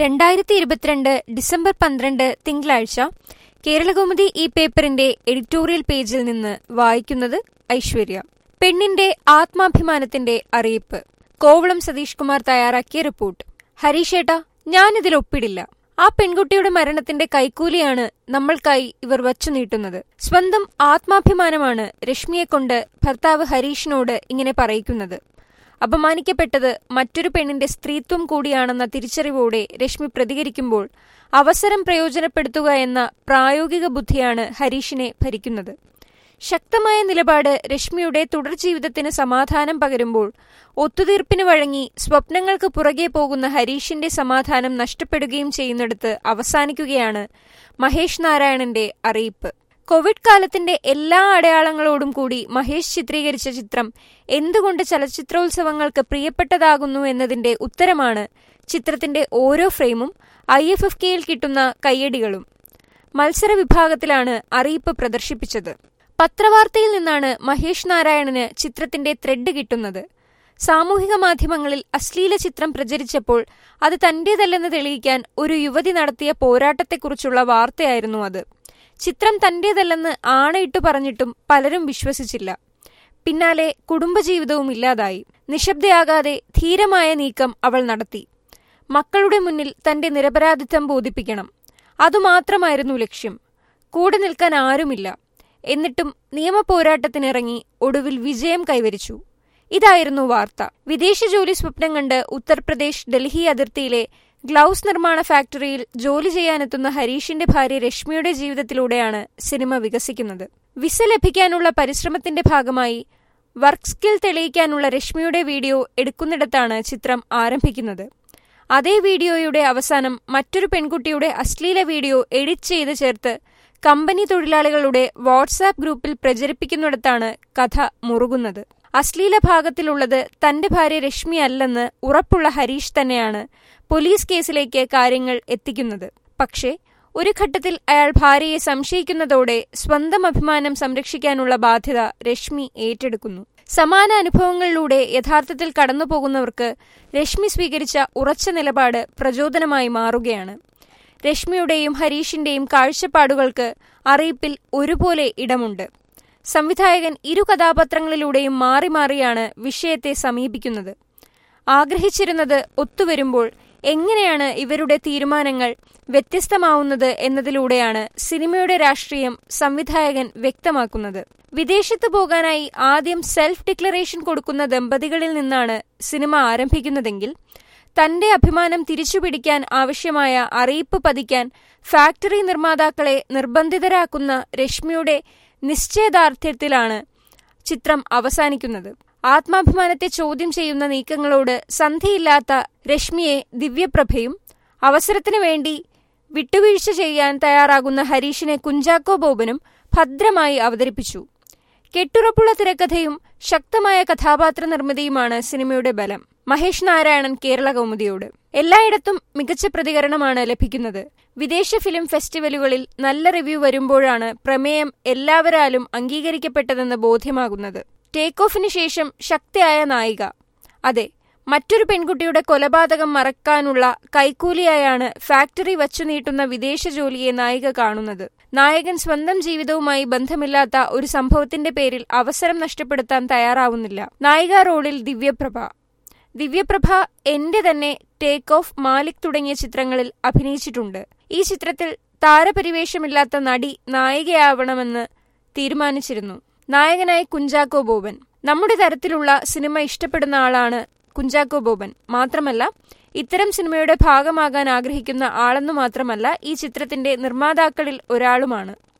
രണ്ടായിരത്തി ഇരുപത്തിരണ്ട് ഡിസംബർ പന്ത്രണ്ട് തിങ്കളാഴ്ച കേരളകൗമുദി ഈ പേപ്പറിന്റെ എഡിറ്റോറിയൽ പേജിൽ നിന്ന് വായിക്കുന്നത് ഐശ്വര്യ പെണ്ണിന്റെ ആത്മാഭിമാനത്തിന്റെ അറിയിപ്പ് കോവളം സതീഷ് കുമാർ തയ്യാറാക്കിയ റിപ്പോർട്ട് ഹരീഷേട്ടാ ഞാനിതിൽ ഒപ്പിടില്ല ആ പെൺകുട്ടിയുടെ മരണത്തിന്റെ കൈക്കൂലിയാണ് നമ്മൾക്കായി ഇവർ വച്ചു നീട്ടുന്നത് സ്വന്തം ആത്മാഭിമാനമാണ് രശ്മിയെക്കൊണ്ട് ഭർത്താവ് ഹരീഷിനോട് ഇങ്ങനെ പറയിക്കുന്നത് അപമാനിക്കപ്പെട്ടത് മറ്റൊരു പെണ്ണിന്റെ സ്ത്രീത്വം കൂടിയാണെന്ന തിരിച്ചറിവോടെ രശ്മി പ്രതികരിക്കുമ്പോൾ അവസരം പ്രയോജനപ്പെടുത്തുക എന്ന പ്രായോഗിക ബുദ്ധിയാണ് ഹരീഷിനെ ഭരിക്കുന്നത് ശക്തമായ നിലപാട് രശ്മിയുടെ തുടർ ജീവിതത്തിന് സമാധാനം പകരുമ്പോൾ ഒത്തുതീർപ്പിന് വഴങ്ങി സ്വപ്നങ്ങൾക്ക് പുറകെ പോകുന്ന ഹരീഷിന്റെ സമാധാനം നഷ്ടപ്പെടുകയും ചെയ്യുന്നിടത്ത് അവസാനിക്കുകയാണ് മഹേഷ് നാരായണന്റെ അറിയിപ്പ് കോവിഡ് കാലത്തിന്റെ എല്ലാ അടയാളങ്ങളോടും കൂടി മഹേഷ് ചിത്രീകരിച്ച ചിത്രം എന്തുകൊണ്ട് ചലച്ചിത്രോത്സവങ്ങൾക്ക് പ്രിയപ്പെട്ടതാകുന്നു എന്നതിന്റെ ഉത്തരമാണ് ചിത്രത്തിന്റെ ഓരോ ഫ്രെയിമും ഐ എഫ് എഫ് കെയിൽ കിട്ടുന്ന കയ്യടികളും മത്സര വിഭാഗത്തിലാണ് അറിയിപ്പ് പ്രദർശിപ്പിച്ചത് പത്രവാർത്തയിൽ നിന്നാണ് മഹേഷ് നാരായണന് ചിത്രത്തിന്റെ ത്രെഡ് കിട്ടുന്നത് സാമൂഹിക മാധ്യമങ്ങളിൽ അശ്ലീല ചിത്രം പ്രചരിച്ചപ്പോൾ അത് തന്റേതല്ലെന്ന് തെളിയിക്കാൻ ഒരു യുവതി നടത്തിയ പോരാട്ടത്തെക്കുറിച്ചുള്ള വാർത്തയായിരുന്നു അത് ചിത്രം തന്റേതല്ലെന്ന് ആണയിട്ട് പറഞ്ഞിട്ടും പലരും വിശ്വസിച്ചില്ല പിന്നാലെ കുടുംബജീവിതവും ഇല്ലാതായി നിശബ്ദയാകാതെ ധീരമായ നീക്കം അവൾ നടത്തി മക്കളുടെ മുന്നിൽ തന്റെ നിരപരാധിത്വം ബോധിപ്പിക്കണം അതുമാത്രമായിരുന്നു ലക്ഷ്യം കൂടെ നിൽക്കാൻ ആരുമില്ല എന്നിട്ടും നിയമപോരാട്ടത്തിനിറങ്ങി ഒടുവിൽ വിജയം കൈവരിച്ചു ഇതായിരുന്നു വാർത്ത വിദേശ ജോലി സ്വപ്നം കണ്ട് ഉത്തർപ്രദേശ് ഡൽഹി അതിർത്തിയിലെ ഗ്ലൗസ് നിർമ്മാണ ഫാക്ടറിയിൽ ജോലി ചെയ്യാനെത്തുന്ന ഹരീഷിന്റെ ഭാര്യ രശ്മിയുടെ ജീവിതത്തിലൂടെയാണ് സിനിമ വികസിക്കുന്നത് വിസ ലഭിക്കാനുള്ള പരിശ്രമത്തിന്റെ ഭാഗമായി വർക്ക് സ്കിൽ തെളിയിക്കാനുള്ള രശ്മിയുടെ വീഡിയോ എടുക്കുന്നിടത്താണ് ചിത്രം ആരംഭിക്കുന്നത് അതേ വീഡിയോയുടെ അവസാനം മറ്റൊരു പെൺകുട്ടിയുടെ അശ്ലീല വീഡിയോ എഡിറ്റ് ചെയ്ത് ചേർത്ത് കമ്പനി തൊഴിലാളികളുടെ വാട്സാപ്പ് ഗ്രൂപ്പിൽ പ്രചരിപ്പിക്കുന്നിടത്താണ് കഥ മുറുകുന്നത് അശ്ലീല ഭാഗത്തിലുള്ളത് തന്റെ ഭാര്യ രശ്മി അല്ലെന്ന് ഉറപ്പുള്ള ഹരീഷ് തന്നെയാണ് പോലീസ് കേസിലേക്ക് കാര്യങ്ങൾ എത്തിക്കുന്നത് പക്ഷേ ഒരു ഘട്ടത്തിൽ അയാൾ ഭാര്യയെ സംശയിക്കുന്നതോടെ സ്വന്തം അഭിമാനം സംരക്ഷിക്കാനുള്ള ബാധ്യത രശ്മി ഏറ്റെടുക്കുന്നു സമാന അനുഭവങ്ങളിലൂടെ യഥാർത്ഥത്തിൽ കടന്നുപോകുന്നവർക്ക് രശ്മി സ്വീകരിച്ച ഉറച്ച നിലപാട് പ്രചോദനമായി മാറുകയാണ് രശ്മിയുടെയും ഹരീഷിന്റെയും കാഴ്ചപ്പാടുകൾക്ക് അറിയിപ്പിൽ ഒരുപോലെ ഇടമുണ്ട് സംവിധായകൻ ഇരു കഥാപാത്രങ്ങളിലൂടെയും മാറി മാറിയാണ് വിഷയത്തെ സമീപിക്കുന്നത് ആഗ്രഹിച്ചിരുന്നത് ഒത്തുവരുമ്പോൾ എങ്ങനെയാണ് ഇവരുടെ തീരുമാനങ്ങൾ വ്യത്യസ്തമാവുന്നത് എന്നതിലൂടെയാണ് സിനിമയുടെ രാഷ്ട്രീയം സംവിധായകൻ വ്യക്തമാക്കുന്നത് വിദേശത്ത് പോകാനായി ആദ്യം സെൽഫ് ഡിക്ലറേഷൻ കൊടുക്കുന്ന ദമ്പതികളിൽ നിന്നാണ് സിനിമ ആരംഭിക്കുന്നതെങ്കിൽ തന്റെ അഭിമാനം തിരിച്ചുപിടിക്കാൻ ആവശ്യമായ അറിയിപ്പ് പതിക്കാൻ ഫാക്ടറി നിർമ്മാതാക്കളെ നിർബന്ധിതരാക്കുന്ന രശ്മിയുടെ നിശ്ചയദാർഢ്യത്തിലാണ് ചിത്രം അവസാനിക്കുന്നത് ആത്മാഭിമാനത്തെ ചോദ്യം ചെയ്യുന്ന നീക്കങ്ങളോട് സന്ധിയില്ലാത്ത രശ്മിയെ ദിവ്യപ്രഭയും അവസരത്തിനു വേണ്ടി വിട്ടുവീഴ്ച ചെയ്യാൻ തയ്യാറാകുന്ന ഹരീഷിനെ കുഞ്ചാക്കോ ബോബനും ഭദ്രമായി അവതരിപ്പിച്ചു കെട്ടുറപ്പുള്ള തിരക്കഥയും ശക്തമായ കഥാപാത്ര നിർമ്മിതിയുമാണ് സിനിമയുടെ ബലം മഹേഷ് നാരായണൻ കേരള കൗമുദിയോട് എല്ലായിടത്തും മികച്ച പ്രതികരണമാണ് ലഭിക്കുന്നത് വിദേശ ഫിലിം ഫെസ്റ്റിവലുകളിൽ നല്ല റിവ്യൂ വരുമ്പോഴാണ് പ്രമേയം എല്ലാവരാലും അംഗീകരിക്കപ്പെട്ടതെന്ന് ബോധ്യമാകുന്നത് ടേക്ക് ഓഫിന് ശേഷം ശക്തിയായ നായിക അതെ മറ്റൊരു പെൺകുട്ടിയുടെ കൊലപാതകം മറക്കാനുള്ള കൈക്കൂലിയായാണ് ഫാക്ടറി വച്ചു നീട്ടുന്ന വിദേശ ജോലിയെ നായിക കാണുന്നത് നായകൻ സ്വന്തം ജീവിതവുമായി ബന്ധമില്ലാത്ത ഒരു സംഭവത്തിന്റെ പേരിൽ അവസരം നഷ്ടപ്പെടുത്താൻ തയ്യാറാവുന്നില്ല നായിക റോളിൽ ദിവ്യപ്രഭ ദിവ്യപ്രഭ എന്റെ തന്നെ ടേക്ക് ഓഫ് മാലിക് തുടങ്ങിയ ചിത്രങ്ങളിൽ അഭിനയിച്ചിട്ടുണ്ട് ഈ ചിത്രത്തിൽ താരപരിവേഷമില്ലാത്ത നടി നായികയാവണമെന്ന് തീരുമാനിച്ചിരുന്നു നായകനായി കുഞ്ചാക്കോ ബോബൻ നമ്മുടെ തരത്തിലുള്ള സിനിമ ഇഷ്ടപ്പെടുന്ന ആളാണ് കുഞ്ചാക്കോ ബോബൻ മാത്രമല്ല ഇത്തരം സിനിമയുടെ ഭാഗമാകാൻ ആഗ്രഹിക്കുന്ന ആളെന്നു മാത്രമല്ല ഈ ചിത്രത്തിന്റെ നിർമ്മാതാക്കളിൽ ഒരാളുമാണ്